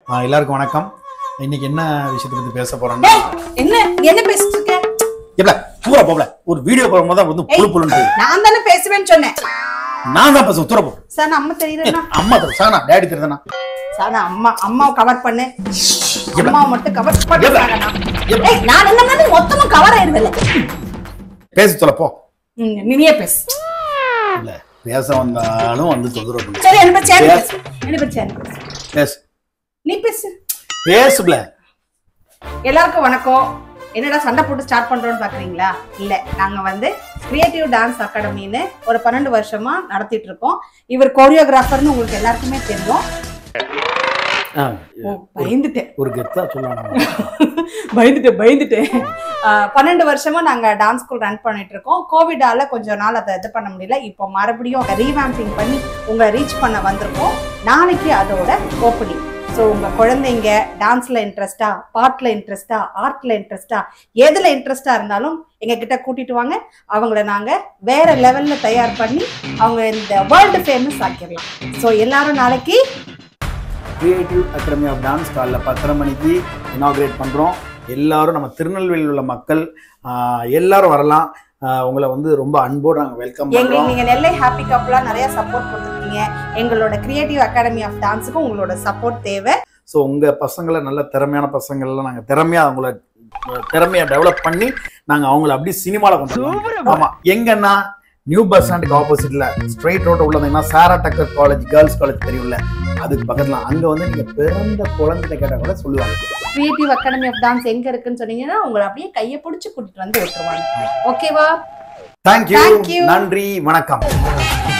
ஆ, எல்லாருக்கும் வணக்கம் இன்னைக்கு என்ன விஷயத்தை பத்தி பேச போறோம்னா டேய், என்ன என்ன பேசிட்டு இருக்க எப்பல தூர போகல ஒரு வீடியோ போகும்போது தான் வந்து புழு புழுன்னு நான் தானே பேசுவேன்னு சொன்னேன் நான் தான் பேச தூர போ சார் நான் அம்மா தெரியுதுன்னா அம்மா தெரியும் சானா டேடி தெரியுதுண்ணா சார் நான் அம்மா அம்மாவை கவர் பண்ணு எப்பல அம்மாவை மட்டும் கவர் பண்ணு எப்பல? சார் நான். எப்பல? ஏய், நான் என்ன மாதிரி மொத்தமா கவர் ஆயிருதில்ல பேசி தொலை போ நீயே பேசு இல்ல பேச வந்தாலும் வந்து தொந்தரவு பண்ணு சரி என்ன பேச்சு Yes. பேசு என்ன பேச்சு என்ன பேசு பேசு நீ பேசு பேசுப்ல எல்லாருக்கும் வணக்கம் என்னடா சண்டை போட்டு ஸ்டார்ட் பண்றோம்னு பாக்குறீங்களா இல்ல நாங்க வந்து கிரியேட்டிவ் டான்ஸ் அகாடமின்னு ஒரு பன்னெண்டு வருஷமா நடத்திட்டு இருக்கோம் இவர் கோரியோகிராஃபர்னு உங்களுக்கு எல்லாருக்குமே தெரியும் ஓ, பயந்துட்டேன் ஒரு கெத்தா சொல்லணும் பயந்துட்டேன் பயந்துட்டேன் ஆஹ் பன்னெண்டு வருஷமா நாங்க டான்ஸ் ஸ்கூல் ரன் பண்ணிட்டு இருக்கோம் கோவிடால கொஞ்ச நாள் அதை இது பண்ண முடியல இப்போ மறுபடியும் ரீவாம்பிங் பண்ணி உங்களை ரீச் பண்ண வந்திருக்கோம் நாளைக்கு அதோட ஓப்பனிங் ஸோ உங்க குழந்தைங்க டான்ஸ்ல இன்ட்ரெஸ்டா பாட்டுல இன்ட்ரெஸ்டா ஆர்ட்ல இன்ட்ரெஸ்டா எதுல இன்ட்ரெஸ்டா இருந்தாலும் எங்க கிட்ட கூட்டிட்டு வாங்க அவங்கள நாங்க வேற லெவல்ல தயார் பண்ணி அவங்க இந்த வேர்ல்டு ஃபேமஸ் ஆக்கிடலாம் ஸோ எல்லாரும் நாளைக்கு கிரியேட்டிவ் அகாடமி ஆஃப் டான்ஸ் காலைல பத்தரை மணிக்கு இனாகிரேட் பண்ணுறோம் எல்லாரும் நம்ம திருநெல்வேலியில் உள்ள மக்கள் ஆஹ், எல்லாரும் வரலாம் ஆஹ், உங்களை வந்து ரொம்ப அன்போடு நாங்கள் வெல்கம் எங்களுக்கு பண்ணுறோம் நீங்க நெல்லை ஹாப்பி கப்லாம் நிறைய சப்போர்ட் கொடுத்துருக்கீங்க எங்களோட கிரியேட்டிவ் அகாடமி ஆஃப் டான்ஸுக்கும் உங்களோட சப்போர்ட் தேவை ஸோ உங்கள் பசங்களை நல்ல திறமையான பசங்கள்லாம் நாங்கள் திறமையாக அவங்கள திறமையை டெவலப் பண்ணி நாங்கள் அவங்கள அப்படியே சினிமாவில் கொண்டு வருவோம் ஆமாம் எங்கன்னா நியூ பஸ் ஸ்டாண்டுக்கு ஆப்போசிட்ல ஸ்ட்ரைட் ரோட் உள்ளதுங்கன்னா Sarah Tucker college girls college தெரியும்ல அதுக்கு பக்கத்துல அங்க வந்து நீங்க பிறந்த குழந்தை கேட்டா கூட சொல்லுவாங்க கிரியேட்டிவ் அகாடமி ஆஃப் டான்ஸ் எங்க இருக்குன்னு சொன்னீங்கன்னா உங்களை அப்படியே கையை பிடிச்சி கூட்டிட்டு வந்து விட்டுருவாங்க ஓகேவா தேங்க்யூ Thank you. நன்றி வணக்கம்